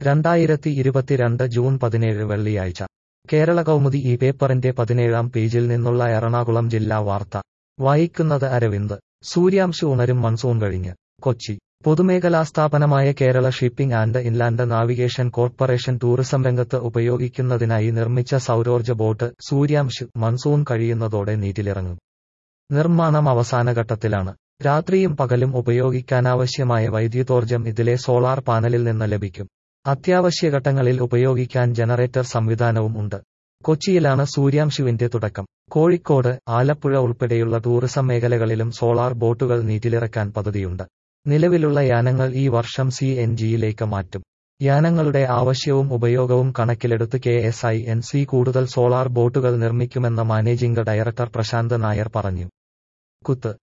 രണ്ടായിരത്തി ഇരുപത്തിരണ്ട് ജൂൺ പതിനേഴ് വെള്ളിയാഴ്ച കേരള കൗമുദി ഈ പേപ്പറിന്റെ പതിനേഴാം പേജിൽ നിന്നുള്ള എറണാകുളം ജില്ലാ വാർത്ത വായിക്കുന്നത് അരവിന്ദ് സൂര്യാംശു ഉണരും മൺസൂൺ കഴിഞ്ഞ് കൊച്ചി പൊതുമേഖലാ സ്ഥാപനമായ Kerala shipping and inland navigation corporation tourism രംഗത്ത് ഉപയോഗിക്കുന്നതിനായി നിർമ്മിച്ച സൗരോർജ്ജ ബോട്ട് സൂര്യാംശു മൺസൂൺ കഴിയുന്നതോടെ നീറ്റിലിറങ്ങും നിർമ്മാണം അവസാന ഘട്ടത്തിലാണ് രാത്രിയും പകലും ഉപയോഗിക്കാനാവശ്യമായ വൈദ്യുതോർജ്ജം ഇതിലെ സോളാർ പാനലിൽ നിന്ന് ലഭിക്കും അത്യാവശ്യ ഘട്ടങ്ങളിൽ ഉപയോഗിക്കാൻ ജനറേറ്റർ സംവിധാനവും ഉണ്ട് കൊച്ചിയിലാണ് സൂര്യാംശുവിന്റെ തുടക്കം കോഴിക്കോട് ആലപ്പുഴ ഉൾപ്പെടെയുള്ള ടൂറിസം മേഖലകളിലും സോളാർ ബോട്ടുകൾ നീറ്റിലിറക്കാൻ പദ്ധതിയുണ്ട് നിലവിലുള്ള യാനങ്ങൾ ഈ വർഷം സി എൻ ജിയിലേക്ക് മാറ്റും യാനങ്ങളുടെ ആവശ്യവും ഉപയോഗവും കണക്കിലെടുത്ത് K S I N C കൂടുതൽ സോളാർ ബോട്ടുകൾ നിർമ്മിക്കുമെന്ന് മാനേജിംഗ് ഡയറക്ടർ പ്രശാന്ത് നായർ പറഞ്ഞു കുത്ത്